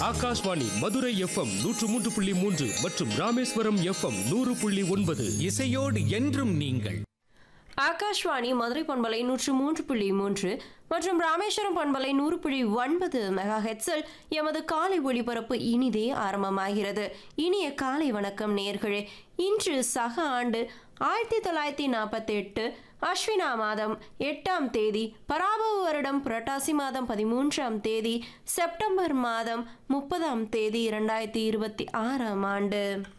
Akashvani Madurai FM நூற்று மூன்று புள்ளி மூன்று மற்றும் ராமேஸ்வரம் எஃப்எம் நூறு புள்ளி ஒன்பது இசையோடு என்றும் நீங்கள் ஆகாஷ்வாணி மதுரை பண்பலை நூற்று மூன்று புள்ளி மூன்று மற்றும் ராமேஸ்வரம் பண்பலை நூறு புள்ளி ஒன்பது மெகா ஹெட்ஸில் எமது காலை ஒளிபரப்பு இனிதே ஆரம்பமாகிறது இனிய காலை வணக்கம் நேர்களே இன்று சக ஆண்டு ஆயிரத்தி தொள்ளாயிரத்தி நாற்பத்தி எட்டு அஸ்வினா மாதம் எட்டாம் தேதி பராபவ வருடம் புரட்டாசி மாதம் பதிமூன்றாம் தேதி செப்டம்பர் மாதம் முப்பதாம் தேதி இரண்டாயிரத்தி இருபத்தி ஆறாம் ஆண்டு